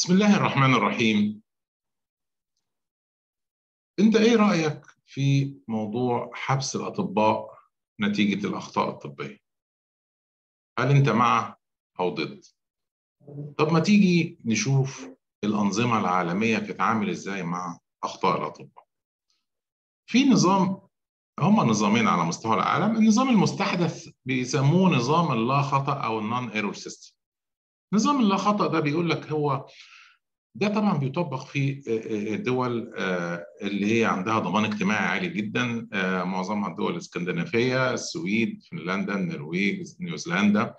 بسم الله الرحمن الرحيم انت ايه رايك في موضوع حبس الاطباء نتيجه الاخطاء الطبيه هل انت مع او ضد طب ما تيجي نشوف الانظمه العالميه بتتعامل ازاي مع اخطاء الاطباء في نظام هما نظامين على مستوى العالم النظام المستحدث بيسموه نظام اللا خطا او النون ايرور سيستم نظام اللا خطا ده بيقول لك هو ده طبعا بيطبق في الدول اللي هي عندها ضمان اجتماعي عالي جدا معظمها الدول الاسكندنافيه السويد فنلندا النرويج نيوزيلندا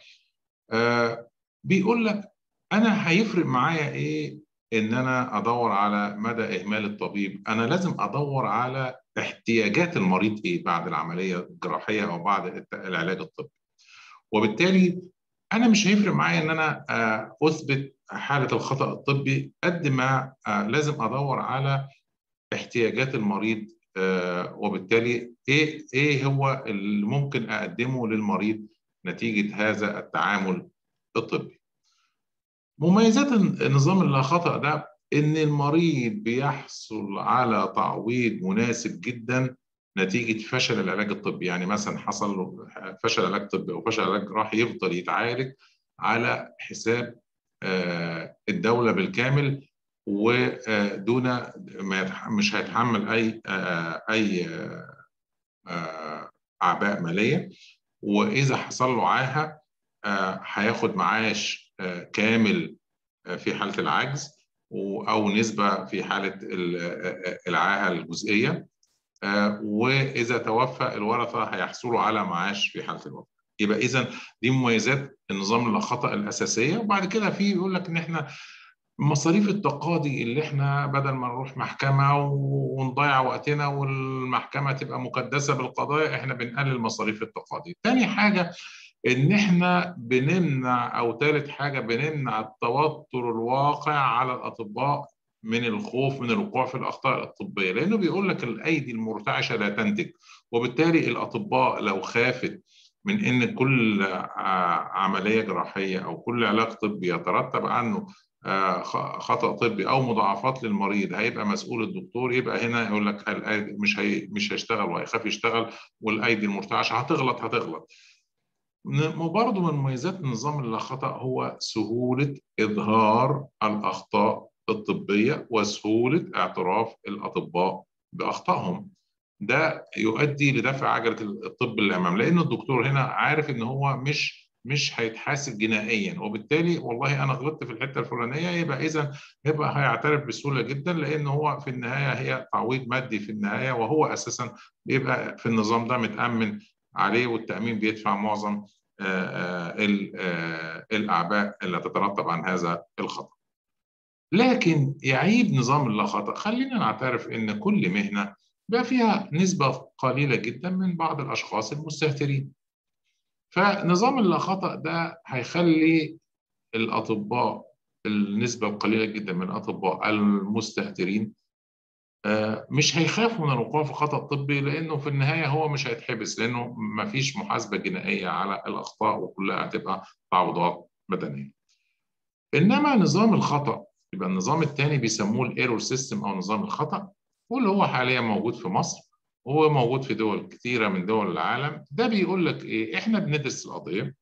بيقول لك انا هيفرق معايا ايه ان انا ادور على مدى اهمال الطبيب انا لازم ادور على احتياجات المريض ايه بعد العمليه الجراحيه او بعد العلاج الطبي وبالتالي انا مش هيفرق معايا ان انا اثبت حاله الخطا الطبي قد ما لازم ادور على احتياجات المريض وبالتالي ايه ايه هو اللي ممكن اقدمه للمريض نتيجه هذا التعامل الطبي مميزات النظام اللا خطا ده ان المريض بيحصل على تعويض مناسب جدا نتيجه فشل العلاج الطبي يعني مثلا حصل له فشل علاج طبي او فشل علاج جراحي يفضل يتعالج على حساب الدوله بالكامل ودون ما مش هيتحمل اي اي اعباء ماليه واذا حصل له عاهه هياخد معاش كامل في حاله العجز او نسبه في حاله العاهه الجزئيه واذا توفى الورثه هيحصلوا على معاش في حاله الوفاه يبقى اذا دي مميزات النظام الخطا الاساسيه وبعد كده في يقول لك ان احنا مصاريف التقاضي اللي احنا بدل ما نروح محكمه ونضيع وقتنا والمحكمه تبقى مكدسه بالقضايا احنا بنقلل مصاريف التقاضي. تاني حاجه ان احنا بنمنع او ثالث حاجه بنمنع التوتر الواقع على الاطباء من الخوف من الوقوع في الاخطاء الطبيه لانه بيقول لك الايدي المرتعشه لا تنتج وبالتالي الاطباء لو خافت من ان كل عمليه جراحيه او كل علاج طبي يترتب عنه خطا طبي او مضاعفات للمريض هيبقى مسؤول الدكتور يبقى هنا يقول لك مش هي مش هيشتغل وهيخاف يشتغل والايدي المرتعشه هتغلط هتغلط برضه من مميزات النظام اللا خطا هو سهوله اظهار الاخطاء الطبيه وسهوله اعتراف الاطباء باخطائهم ده يؤدي لدفع عجله الطب للامام لان الدكتور هنا عارف ان هو مش مش هيتحاسب جنائيا وبالتالي والله انا غلطت في الحته الفلانيه يبقى اذا يبقى هيعترف بسهوله جدا لان هو في النهايه هي تعويض مادي في النهايه وهو اساسا بيبقى في النظام ده متامن عليه والتامين بيدفع معظم الاعباء اللي تترتب عن هذا الخطا. لكن يعيب نظام اللا خطا خلينا نعترف ان كل مهنه بقى فيها نسبه قليله جدا من بعض الاشخاص المستهترين. فنظام اللا خطا ده هيخلي الاطباء النسبه القليله جدا من الاطباء المستهترين مش هيخافوا من الوقوع في خطا طبي لانه في النهايه هو مش هيتحبس لانه ما فيش محاسبه جنائيه على الاخطاء وكلها هتبقى تعويضات مدنيه. انما نظام الخطا يبقى النظام الثاني بيسموه الايرور سيستم او نظام الخطا واللي هو حاليا موجود في مصر وهو موجود في دول كثيره من دول العالم ده بيقول لك ايه احنا بندرس القضيه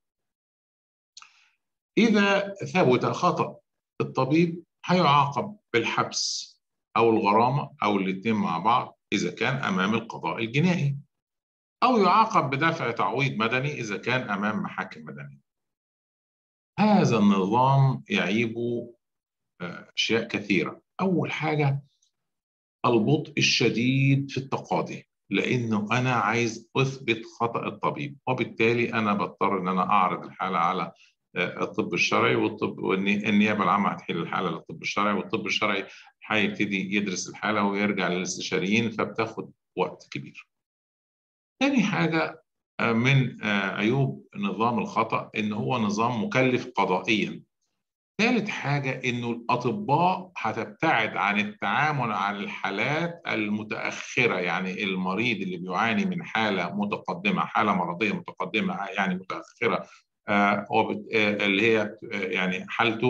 اذا ثبت خطا الطبيب هيعاقب بالحبس او الغرامه او الاثنين مع بعض اذا كان امام القضاء الجنائي او يعاقب بدفع تعويض مدني اذا كان امام محاكم مدنيه هذا النظام يعيبه اشياء كثيره اول حاجه البطء الشديد في التقاضي لانه انا عايز اثبت خطا الطبيب وبالتالي انا بضطر ان انا اعرض الحاله على الطب الشرعي والطب والنيابه العامه هتحيل الحاله للطب الشرعي والطب الشرعي هيبتدي يدرس الحاله ويرجع للاستشاريين فبتاخد وقت كبير. تاني حاجه من عيوب نظام الخطا ان هو نظام مكلف قضائيا. ثالث حاجة إنه الأطباء هتبتعد عن التعامل عن الحالات المتأخرة يعني المريض اللي بيعاني من حالة متقدمة حالة مرضية متقدمة يعني متأخرة اللي هي يعني حالته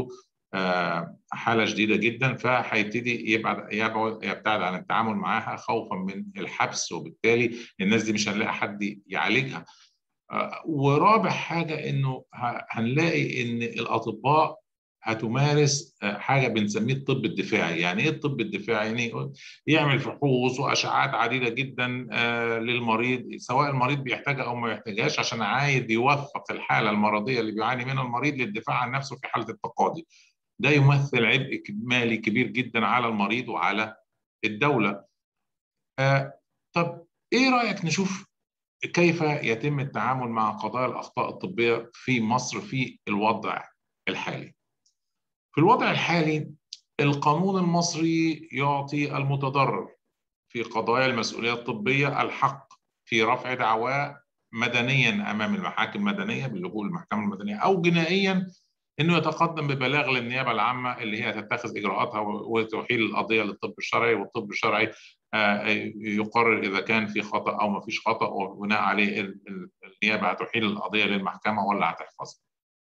حاله شديده جدا فهيبتدي يبعد يبتعد عن التعامل معاها خوفا من الحبس وبالتالي الناس دي مش هنلاقي حد يعالجها ورابع حاجه انه هنلاقي ان الاطباء هتمارس حاجه بنسميه الطب الدفاعي، يعني ايه الطب الدفاعي؟ يعني يعمل فحوص واشعات عديده جدا للمريض سواء المريض بيحتاجها او ما يحتاجهاش عشان عايز يوفق الحاله المرضيه اللي بيعاني منها المريض للدفاع عن نفسه في حاله التقاضي. ده يمثل عبء مالي كبير جدا على المريض وعلى الدوله. آه طب ايه رايك نشوف كيف يتم التعامل مع قضايا الاخطاء الطبيه في مصر في الوضع الحالي؟ في الوضع الحالي القانون المصري يعطي المتضرر في قضايا المسؤوليه الطبيه الحق في رفع دعواه مدنيا امام المحاكم المدنيه باللجوء للمحكمه المدنيه او جنائيا انه يتقدم ببلاغ للنيابه العامه اللي هي تتخذ اجراءاتها وتحيل القضيه للطب الشرعي والطب الشرعي يقرر اذا كان في خطا او ما فيش خطا وبناء عليه النيابه هتحيل القضيه للمحكمه ولا هتحفظها.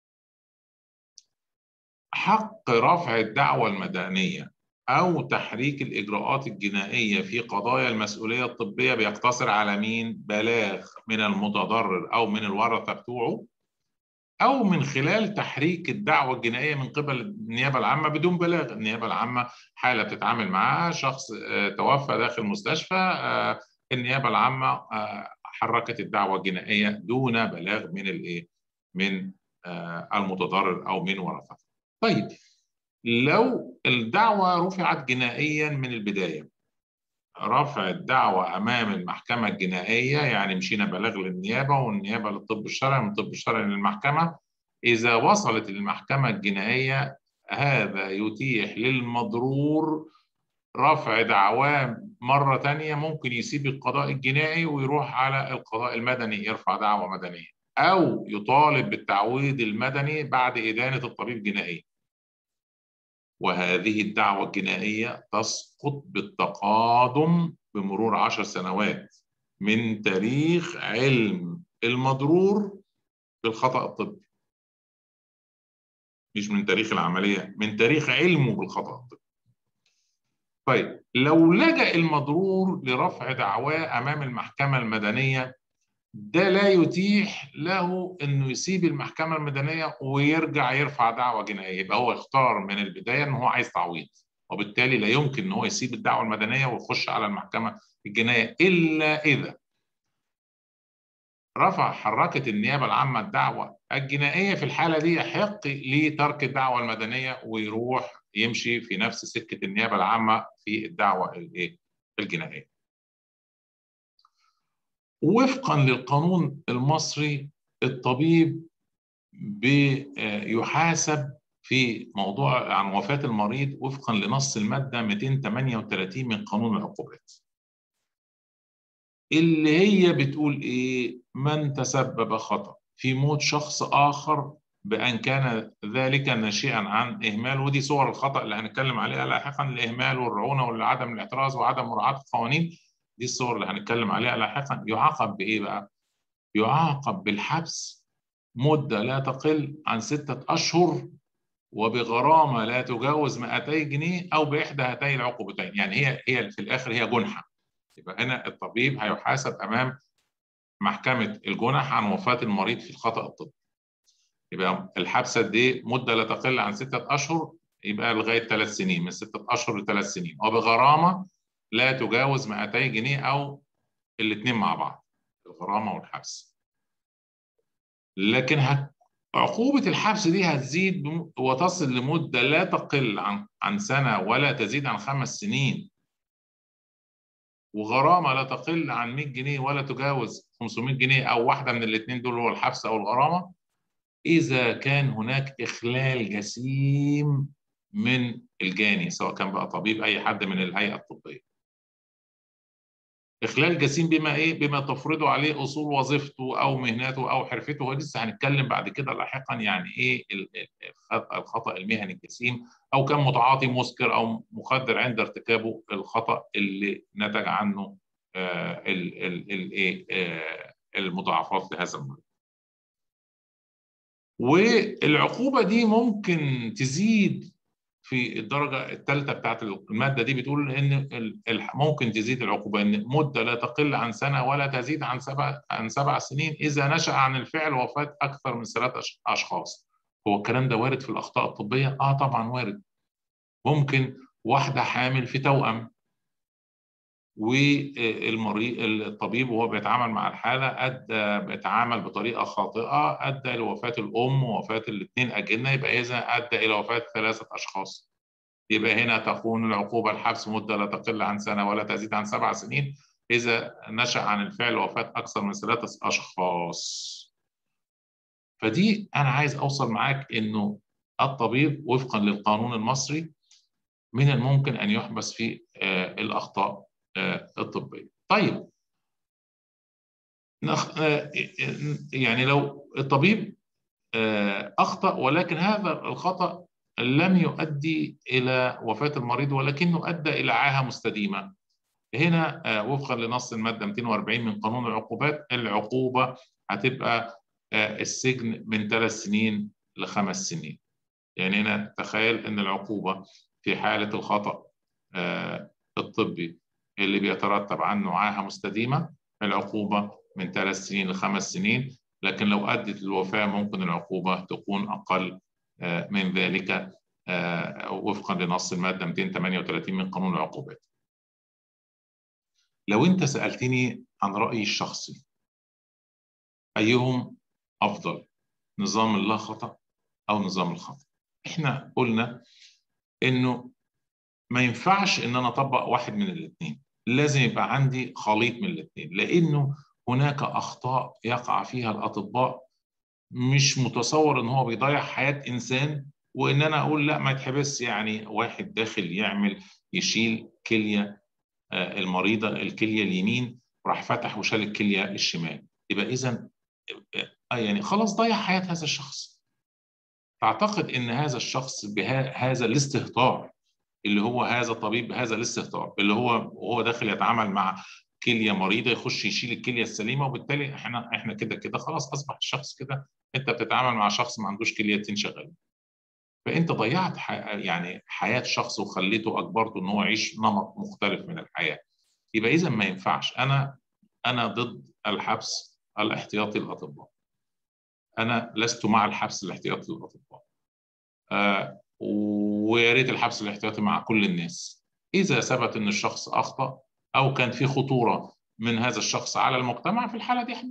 حق رفع الدعوى المدنيه او تحريك الاجراءات الجنائيه في قضايا المسؤوليه الطبيه بيقتصر على مين؟ بلاغ من المتضرر او من الورثه بتوعه او من خلال تحريك الدعوه الجنائيه من قبل النيابه العامه بدون بلاغ، النيابه العامه حاله بتتعامل معاها شخص توفى داخل مستشفى النيابه العامه حركت الدعوه الجنائيه دون بلاغ من الايه؟ من المتضرر او من ورثته. طيب لو الدعوه رفعت جنائيا من البدايه رفع الدعوة أمام المحكمة الجنائية يعني مشينا بلاغ للنيابة والنيابة للطب الشرعي من الطب الشرعي للمحكمة إذا وصلت للمحكمة الجنائية هذا يتيح للمضرور رفع دعواه مرة تانية ممكن يسيب القضاء الجنائي ويروح على القضاء المدني يرفع دعوة مدنية أو يطالب بالتعويض المدني بعد إدانة الطبيب جنائيا وهذه الدعوة الجنائية تسقط بالتقادم بمرور عشر سنوات من تاريخ علم المضرور بالخطأ الطبي مش من تاريخ العملية من تاريخ علمه بالخطأ الطبي طيب لو لجأ المضرور لرفع دعواه أمام المحكمة المدنية ده لا يتيح له انه يسيب المحكمه المدنيه ويرجع يرفع دعوه جنائيه يبقى هو اختار من البدايه ان هو عايز تعويض وبالتالي لا يمكن ان هو يسيب الدعوه المدنيه ويخش على المحكمه الجنائيه الا اذا رفع حركت النيابه العامه الدعوه الجنائيه في الحاله دي يحق ليه ترك الدعوه المدنيه ويروح يمشي في نفس سكه النيابه العامه في الدعوه الايه الجنائيه وفقا للقانون المصري الطبيب بيحاسب في موضوع عن وفاة المريض وفقا لنص المادة 238 من قانون العقوبات اللي هي بتقول ايه من تسبب خطأ في موت شخص آخر بأن كان ذلك ناشئا عن إهمال ودي صور الخطأ اللي هنتكلم عليها لاحقا الإهمال والرعونة وعدم الاعتراض وعدم مراعاة القوانين دي الصور اللي هنتكلم عليها لاحقا يعاقب بايه بقى؟ يعاقب بالحبس مده لا تقل عن سته اشهر وبغرامه لا تجاوز 200 جنيه او باحدى هاتين العقوبتين، يعني هي هي في الاخر هي جنحه. يبقى هنا الطبيب هيحاسب امام محكمه الجنح عن وفاه المريض في الخطا الطبي. يبقى الحبس قد ايه؟ مده لا تقل عن سته اشهر يبقى لغايه ثلاث سنين من سته اشهر لثلاث سنين وبغرامه لا تجاوز 200 جنيه او الاثنين مع بعض الغرامه والحبس لكن هت... عقوبه الحبس دي هتزيد وتصل لمده لا تقل عن عن سنه ولا تزيد عن خمس سنين وغرامه لا تقل عن 100 جنيه ولا تجاوز 500 جنيه او واحده من الاثنين دول هو الحبس او الغرامه اذا كان هناك اخلال جسيم من الجاني سواء كان بقى طبيب اي حد من الهيئه الطبيه اخلال جسيم بما ايه بما تفرضه عليه اصول وظيفته او مهنته او حرفته ولسه هنتكلم بعد كده لاحقا يعني ايه الخطا المهني الجسيم او كان متعاطي مسكر او مخدر عند ارتكابه الخطا اللي نتج عنه الايه المضاعفات لهذا المرض والعقوبه دي ممكن تزيد في الدرجه الثالثه بتاعت الماده دي بتقول ان ممكن تزيد العقوبه ان مده لا تقل عن سنه ولا تزيد عن سبع عن سبع سنين اذا نشا عن الفعل وفاه اكثر من ثلاث اشخاص. هو الكلام ده وارد في الاخطاء الطبيه؟ اه طبعا وارد. ممكن واحده حامل في توأم والمريض الطبيب وهو بيتعامل مع الحاله ادى بيتعامل بطريقه خاطئه ادى لوفاه الام ووفاه الاثنين اجنه يبقى اذا ادى الى وفاه ثلاثه اشخاص. يبقى هنا تكون العقوبه الحبس مده لا تقل عن سنه ولا تزيد عن سبع سنين اذا نشا عن الفعل وفاه اكثر من ثلاثه اشخاص. فدي انا عايز اوصل معاك انه الطبيب وفقا للقانون المصري من الممكن ان يحبس في الاخطاء الطبيه. طيب يعني لو الطبيب اخطا ولكن هذا الخطا لم يؤدي الى وفاه المريض ولكنه ادى الى عاهه مستديمه. هنا وفقا لنص الماده 240 من قانون العقوبات العقوبه هتبقى السجن من ثلاث سنين لخمس سنين. يعني هنا تخيل ان العقوبه في حاله الخطا الطبي اللي بيترتب عنه عاهه مستديمه العقوبه من ثلاث سنين لخمس سنين لكن لو ادت للوفاه ممكن العقوبه تكون اقل من ذلك وفقا لنص الماده 238 من قانون العقوبات. لو انت سالتني عن رايي الشخصي ايهم افضل نظام اللا خطا او نظام الخطا؟ احنا قلنا انه ما ينفعش ان انا اطبق واحد من الاثنين لازم يبقى عندي خليط من الاثنين لانه هناك اخطاء يقع فيها الاطباء مش متصور ان هو بيضيع حياه انسان وان انا اقول لا ما يتحبس يعني واحد داخل يعمل يشيل كليه المريضه الكليه اليمين راح فتح وشال الكليه الشمال يبقى اذا يعني خلاص ضيع حياه هذا الشخص تعتقد ان هذا الشخص بهذا الاستهتار اللي هو هذا الطبيب بهذا الاستهتار اللي هو وهو داخل يتعامل مع كليه مريضه يخش يشيل الكليه السليمه وبالتالي احنا احنا كده كده خلاص اصبح الشخص كده انت بتتعامل مع شخص ما عندوش كليتين شغالين. فانت ضيعت حي... يعني حياه شخص وخليته اجبرته ان هو يعيش نمط مختلف من الحياه. يبقى اذا ما ينفعش انا انا ضد الحبس الاحتياطي للاطباء. انا لست مع الحبس الاحتياطي للاطباء. آه ويا ريت الحبس الاحتياطي مع كل الناس. اذا ثبت ان الشخص اخطا او كان في خطوره من هذا الشخص على المجتمع في الحاله دي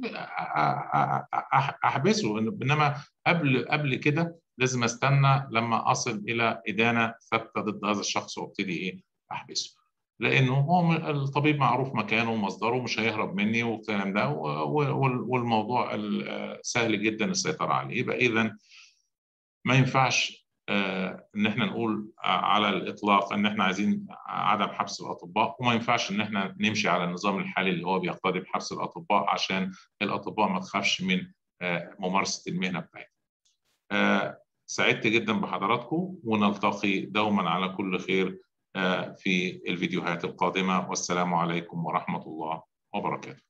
احبسه انما قبل قبل كده لازم استنى لما اصل الى ادانه ثابته ضد هذا الشخص وابتدي ايه احبسه لانه هو الطبيب معروف مكانه ومصدره مش هيهرب مني والكلام ده والموضوع سهل جدا السيطره عليه يبقى اذا ما ينفعش ان احنا نقول على الاطلاق ان احنا عايزين عدم حبس الاطباء وما ينفعش ان احنا نمشي على النظام الحالي اللي هو بيقتضي بحبس الاطباء عشان الاطباء ما تخافش من ممارسه المهنه بتاعتهم. سعدت جدا بحضراتكم ونلتقي دوما على كل خير في الفيديوهات القادمه والسلام عليكم ورحمه الله وبركاته.